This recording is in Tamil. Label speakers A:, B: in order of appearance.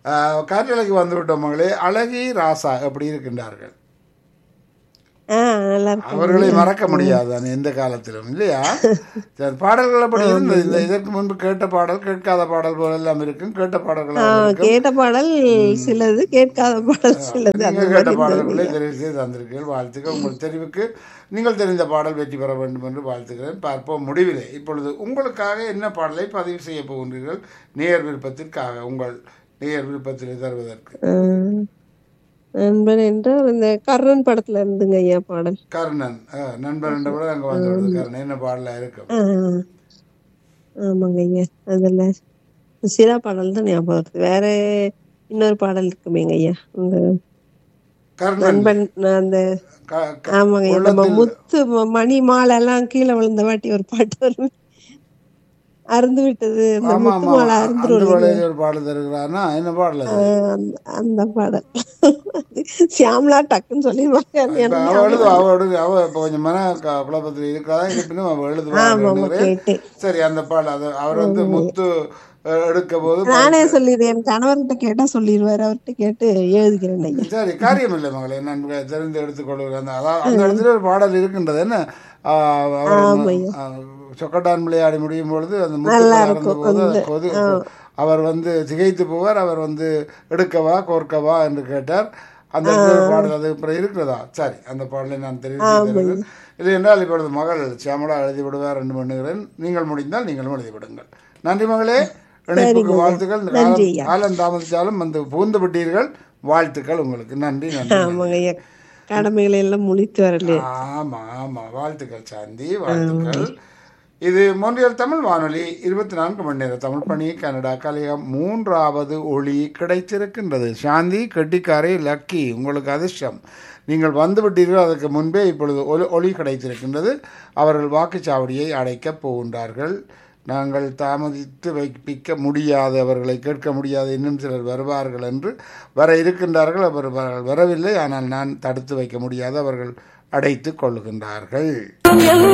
A: ஆஹ், காற்றலைக்கு வந்து விட்டோம் மகளே அழகி ராசா எப்படி இருக்கின்றார்கள்
B: ஆ நல்லா இருக்கு
A: அவர்களை மறக்க முடியாது தானே எந்த காலத்திலும் இல்லையா சரி, பாடல்கள் அப்படி இருந்தது இந்த இதற்கு முன்பு கேட்ட பாடல் கேட்காத பாடல் போல எல்லாம் இருக்கும் கேட்ட பாடல்கள்
B: ஆ,
A: இருக்கும்
B: கேட்ட பாடல் சிலது கேட்காத பாடல் சிலது அந்த
A: நீங்கள் கேட்ட
B: மாதிரி
A: பாடல்களை தெரிவு செய்து தந்திருக்கீர்கள் வாழ்த்துக்கள் உங்கள் தெரிவுக்கு நீங்கள் தெரிந்த பாடல் வெற்றி பெற வேண்டும் என்று வாழ்த்துக்கிறேன் பார்ப்போம் முடிவிலே இப்பொழுது உங்களுக்காக என்ன பாடலை பதிவு செய்ய போகின்றீர்கள் நேர் விருப்பத்திற்காக உங்கள் நேர் விருப்பத்தில் தருவதற்கு
B: ஆ, நண்பன் என்றால் இந்த கர்ணன் படத்துல இருந்துங்க ஐயா பாடல்
A: கர்ணன் ஆ, நண்பன் என்ற கூட அங்கே வந்து விடுது கர்ணன் என்ன பாடலாக இருக்கும்
B: ஆ, ஆமாங்க ஐயா அதுல சிரா பாடல் தான் ஞாபகம் வருது வேற இன்னொரு பாடல் இருக்குமேங்க ஐயா அந்த
A: கர்ணன்
B: நண்பன் அந்த
A: க- க-
B: ஆமாங்க ஐயா நம்ம
A: உள்ளத்தில்
B: முத்து ம- மணி மாலை எல்லாம் கீழே விழுந்த வாட்டி ஒரு பாட்டு வரும் அருந்து விட்டது அந்த
A: ஆமா
B: முத்து
A: ஆமா
B: மாலை
A: அந்த
B: அருந்துரும்
A: வேளையில் ஒரு பாடல் தருகிறான்னா என்ன பாடல் அது
B: அந்த அந்த பாடல் சியாமலா டக்குன்னு சொல்லிடுவாங்க அது
A: இப்ப
B: எனக்கு
A: அவ எழுதுவா அவ எழுது அவ இப்ப கொஞ்சம் மன க- குழப்பத்தில் இருக்கிறதா இருப்பினும் அவ எழுதுவா
B: ஆமா ஆமா
A: எண்ணுகிறேன்.
B: கேட்டேன்
A: சரி அந்த பாடல் அது அவர் வந்து முத்து அஹ், எடுக்க போது
B: நானே சொல்லிடுறேன் என் கணவர்கிட்ட கேட்டா சொல்லிடுவாரு அவர்கிட்ட கேட்டு எழுதிக்கிறேன் ஐயா
A: சரி காரியம் இல்லை மகளே நான் தெரிந்து எடுத்துக்கொள்கிறேன் அந்த அதாவது அந்த இடத்துல ஒரு பாடல் இருக்கின்றது என்ன ஆஹ், அவர் ஆஹ், சொக்கட்டான் விளையாடி முடியும் பொழுது அந்த முத்து இருந்த போது அது பொது அவர் வந்து திகைத்து போவார் அவர் வந்து எடுக்கவா கோர்க்கவா என்று கேட்டார் அந்த இடத்துல ஒரு பாடல் அது அப்புறம் இருக்கிறதா சரி அந்த பாடலை நான் தெரிவித்து இல்லை என்றால் இப்பொழுது மகள் சியாமலா எழுதி விடுவார் என்று பண்ணுகிறேன் நீங்கள் முடிந்தால் நீங்களும் எழுதி விடுங்கள் நன்றி மகளே இணைப்புக்கு வாழ்த்துக்கள் இந்த காலம் காலம் தாமதித்தாலும் வந்து புகுந்து விட்டீர்கள் வாழ்த்துக்கள் உங்களுக்கு நன்றி நன்றி
B: ஆமாங்க ஐயா கடமைகளை எல்லாம் முடித்து வரல
A: ஆமா ஆமா வாழ்த்துக்கள் சாந்தி வாழ்த்துக்கள் இது மொன்றியல் தமிழ் வானொலி இருபத்தி நான்கு மணி நேர தமிழ் பணி கனடா கலையம் மூன்றாவது ஒளி கிடைத்திருக்கின்றது சாந்தி கெட்டிக்காரை லக்கி உங்களுக்கு அதிர்ஷ்டம் நீங்கள் வந்து விட்டீர்கள் அதற்கு முன்பே இப்பொழுது ஒலி ஒளி கிடைத்திருக்கின்றது அவர்கள் வாக்குச்சாவடியை அடைக்கப் போகின்றார்கள் நாங்கள் தாமதித்து வைப்பிக்க முடியாது அவர்களை கேட்க முடியாது இன்னும் சிலர் வருவார்கள் என்று வர இருக்கின்றார்கள் அவர்கள் வரவில்லை ஆனால் நான் தடுத்து வைக்க முடியாது அவர்கள் அடைத்து கொள்ளுகின்றார்கள்